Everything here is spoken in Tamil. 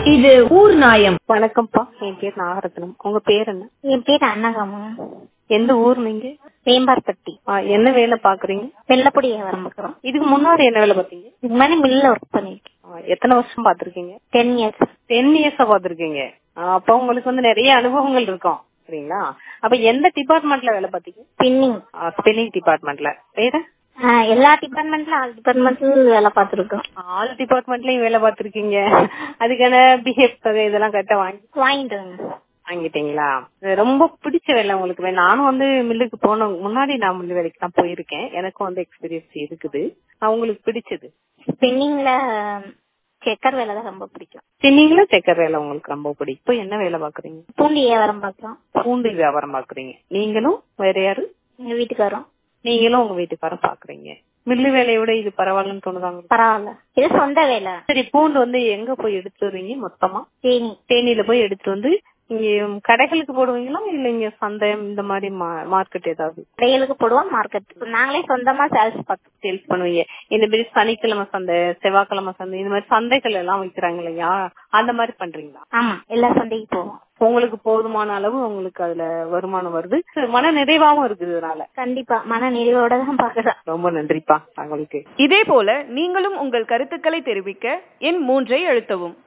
இது ஊர் நாயம் வணக்கம்ப்பா என் பேர் நாகரத்னம் உங்க பேர் என்ன என் பேர் அன்னகாமா எந்த ஊர் நீங்க வேம்பார்பட்டி ஆ, என்ன வேலை பாக்குறீங்க வெள்ளப்படி வியாபாரம் பார்க்குறோம் இதுக்கு முன்னாடி என்ன வேலை பாத்தீங்க இதுக்கு முன்னாடி மில்ல ஒர்க் பண்ணிருக்கேன் ஆ, எத்தனை வருஷம் பாத்திருக்கீங்க டென் இயர்ஸ் டென் இயர்ஸா பாத்திருக்கீங்க ஆ, அப்ப உங்களுக்கு வந்து நிறைய அனுபவங்கள் இருக்கும் சரிங்களா அப்ப எந்த டிபார்ட்மெண்ட்ல வேலை பாத்தீங்க ஸ்பின்னிங் ஸ்பெல்லிங் டிபார்ட்மெண்ட்ல வேற எல்லா டிபார்ட்மெண்ட்ல ஆல் டிபார்ட்மெண்ட்ல வேலை பார்த்துருக்கோம் ஆல் டிபார்ட்மெண்ட்லயும் வேலை பார்த்திருக்கீங்க அதுக்கான பிஹெஃப் தொகை இதெல்லாம் கரெக்டா வாங்கி வாங்கிட்டு வாங்க வாங்கிட்டீங்களா இது ரொம்ப பிடிச்ச வேலை உங்களுக்கு வே- நானும் வந்து மில்லுக்கு போன முன்னாடி நான் மில்லு வேலைக்கு தான் போயிருக்கேன் எனக்கும் வந்து எக்ஸ்பீரியன்ஸ் இருக்குது நான் உங்களுக்கு பிடிச்சது ஸ்பின்னிங்ல செக்கர் வேலை தான் ரொம்ப பிடிக்கும் சின்னிங்களா செக்கர் வேலை உங்களுக்கு ரொம்ப பிடிக்கும் இப்போ என்ன வேலை பாக்குறீங்க பூண்டி வியாபாரம் பார்க்குறோம் பூண்டு வியாபாரம் பாக்குறீங்க நீங்களும் வேற யாரு எங்க வீட்டுக்காரரும் நீங்களும் உங்க வீட்டுக்காரரும் பாக்குறீங்க மில்லு வேலையை விட இது பரவாயில்லன்னு தோணுதாங்க பரவாயில்ல இது சொந்த வேலை சரி பூண்டு வந்து எங்க போய் எடுத்துட்டு வருவீங்க மொத்தமா தேனி தேனியில போய் எடுத்துட்டு வந்து இங்க கடைகளுக்கு போடுவீங்களா இல்ல இங்க சந்தை இந்த மாதிரி மார்க்கெட் ஏதாவது கடைகளுக்கு போடுவோம் மார்க்கெட் நாங்களே சொந்தமா சேல்ஸ் பார்த்தோம் சேல்ஸ் பண்ணுவீங்க இந்த மாதிரி சனிக்கிழமை சந்தை செவ்வாய்க்கிழமை சந்தை இந்த மாதிரி சந்தைகள் எல்லாம் வைக்கிறாங்க இல்லையா அந்த மாதிரி பண்றீங்களா ஆமா எல்லா சந்தைக்கு போவோம் உங்களுக்கு போதுமான அளவு உங்களுக்கு அதுல வருமானம் வருது மன நிறைவாவும் இருக்குது இதனால கண்டிப்பா மன நிறைவோட தான் பாக்குறேன் ரொம்ப நன்றிப்பா தங்களுக்கு இதே போல நீங்களும் உங்கள் கருத்துக்களை தெரிவிக்க எண் மூன்றை அழுத்தவும்